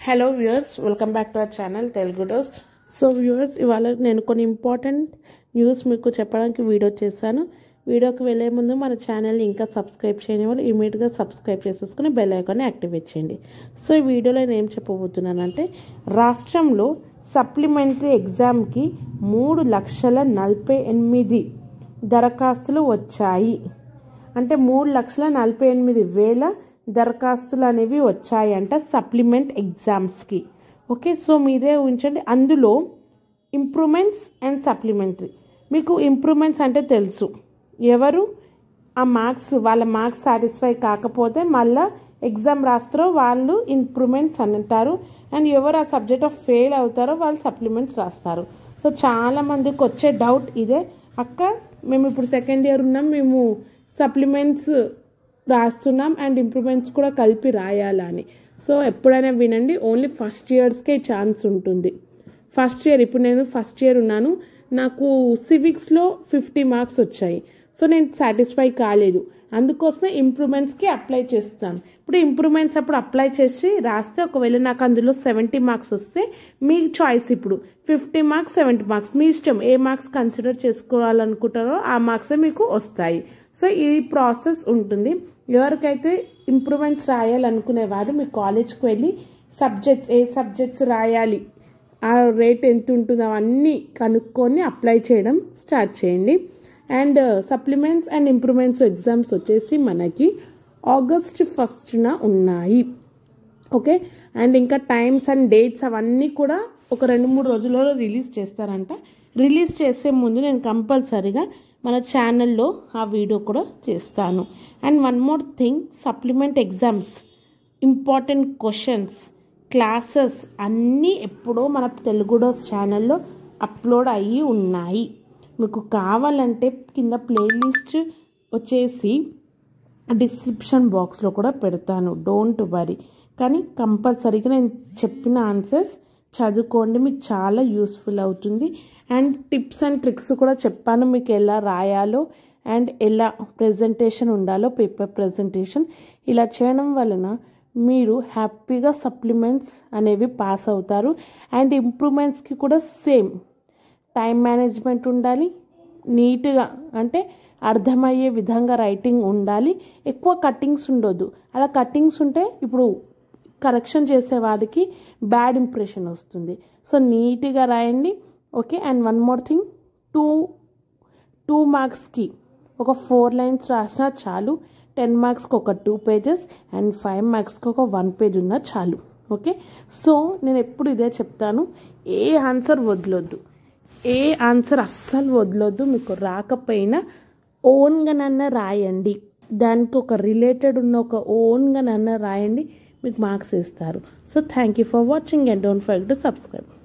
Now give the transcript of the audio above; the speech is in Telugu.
hello viewers welcome back to our channel Telugu dose so viewers ఇవాళ నేను కొన్ని ఇంపార్టెంట్ న్యూస్ మీకు చెప్పడానికి వీడియో చేశాను వీడియోకి వెళ్ళే ముందు మన ఛానల్ని ఇంకా సబ్స్క్రైబ్ చేయని వాళ్ళు ఇమీడియట్గా సబ్స్క్రైబ్ చేసేసుకుని బెల్ ఐకాన్ని యాక్టివేట్ చేయండి సో ఈ వీడియోలో నేను ఏం చెప్పబోతున్నానంటే రాష్ట్రంలో సప్లిమెంటరీ ఎగ్జామ్కి మూడు లక్షల నలభై ఎనిమిది దరఖాస్తులు వచ్చాయి అంటే మూడు లక్షల నలభై ఎనిమిది వేల దరఖాస్తులు అనేవి వచ్చాయంట సప్లిమెంట్ ఎగ్జామ్స్కి ఓకే సో మీరే ఊహించండి అందులో ఇంప్రూవ్మెంట్స్ అండ్ సప్లిమెంటరీ మీకు ఇంప్రూవ్మెంట్స్ అంటే తెలుసు ఎవరు ఆ మార్క్స్ వాళ్ళ మార్క్స్ సాటిస్ఫై కాకపోతే మళ్ళా ఎగ్జామ్ రాస్తారో వాళ్ళు ఇంప్రూవ్మెంట్స్ అని అంటారు అండ్ ఎవరు ఆ సబ్జెక్ట్ ఆఫ్ ఫెయిల్ అవుతారో వాళ్ళు సప్లిమెంట్స్ రాస్తారు సో చాలా మందికి వచ్చే డౌట్ ఇదే అక్క మేము ఇప్పుడు సెకండ్ ఇయర్ ఉన్నాం మేము సప్లిమెంట్స్ రాస్తున్నాం అండ్ ఇంప్రూవ్మెంట్స్ కూడా కలిపి రాయాలని సో ఎప్పుడైనా వినండి ఓన్లీ ఫస్ట్ ఇయర్స్కే ఛాన్స్ ఉంటుంది ఫస్ట్ ఇయర్ ఇప్పుడు నేను ఫస్ట్ ఇయర్ ఉన్నాను నాకు సివిక్స్లో ఫిఫ్టీ మార్క్స్ వచ్చాయి సో నేను సాటిస్ఫై కాలేదు అందుకోసమే ఇంప్రూవ్మెంట్స్కి అప్లై చేస్తాను ఇప్పుడు ఇంప్రూవ్మెంట్స్ అప్పుడు అప్లై చేసి రాస్తే ఒకవేళ నాకు అందులో సెవెంటీ మార్క్స్ వస్తే మీ చాయిస్ ఇప్పుడు ఫిఫ్టీ మార్క్స్ సెవెంటీ మార్క్స్ మీ ఇష్టం ఏ మార్క్స్ కన్సిడర్ చేసుకోవాలనుకుంటారో ఆ మార్క్సే మీకు వస్తాయి సో ఈ ప్రాసెస్ ఉంటుంది ఎవరికైతే ఇంప్రూవ్మెంట్స్ రాయాలనుకునేవారు మీ కాలేజ్కి వెళ్ళి సబ్జెక్ట్స్ ఏ సబ్జెక్ట్స్ రాయాలి ఆ రేట్ ఎంత ఉంటుందో అవన్నీ కనుక్కొని అప్లై చేయడం స్టార్ట్ చేయండి and supplements and improvements exams వచ్చేసి మనకి ఆగస్ట్ ఫస్ట్న ఉన్నాయి ఓకే అండ్ ఇంకా టైమ్స్ అండ్ డేట్స్ అవన్నీ కూడా ఒక రెండు మూడు రోజులలో రిలీజ్ చేస్తారంట రిలీజ్ చేసే ముందు నేను కంపల్సరీగా మన ఛానల్లో ఆ వీడియో కూడా చేస్తాను and one more thing supplement exams important questions classes అన్నీ ఎప్పుడో మన తెలుగుడోస్ ఛానల్లో అప్లోడ్ అయ్యి ఉన్నాయి మీకు కావాలంటే కింద ప్లేలిస్ట్ వచ్చేసి డిస్క్రిప్షన్ బాక్స్లో కూడా పెడతాను డోంట్ వరీ కానీ కంపల్సరీగా నేను చెప్పిన ఆన్సర్స్ చదువుకోండి మీకు చాలా యూస్ఫుల్ అవుతుంది అండ్ టిప్స్ అండ్ ట్రిక్స్ కూడా చెప్పాను మీకు ఎలా రాయాలో అండ్ ఎలా ప్రజెంటేషన్ ఉండాలో పేపర్ ప్రజెంటేషన్ ఇలా చేయడం వలన మీరు హ్యాపీగా సప్లిమెంట్స్ అనేవి పాస్ అవుతారు అండ్ ఇంప్రూవ్మెంట్స్కి కూడా సేమ్ టైం మేనేజ్మెంట్ ఉండాలి నీట్గా అంటే అర్థమయ్యే విధంగా రైటింగ్ ఉండాలి ఎక్కువ కట్టింగ్స్ ఉండొద్దు అలా కట్టింగ్స్ ఉంటే ఇప్పుడు కరెక్షన్ చేసే వారికి బ్యాడ్ ఇంప్రెషన్ వస్తుంది సో నీట్గా రాయండి okay and one more thing two two మార్క్స్కి ఒక ఫోర్ లైన్స్ రాసినా చాలు టెన్ మార్క్స్కి ఒక టూ పేజెస్ అండ్ ఫైవ్ మార్క్స్కి ఒక వన్ పేజ్ ఉన్నా చాలు ఓకే సో నేను ఎప్పుడు ఇదే చెప్తాను ఏ ఆన్సర్ వదలొద్దు ఏ ఆన్సర్ అస్సలు వదలొద్దు మీకు రాకపోయినా ఓన్గానన్నా రాయండి దానికి ఒక రిలేటెడ్ ఉన్న ఒక ఓన్గానన్నా రాయండి మీకు మార్క్స్ ఇస్తారు so thank you for watching and don't forget to subscribe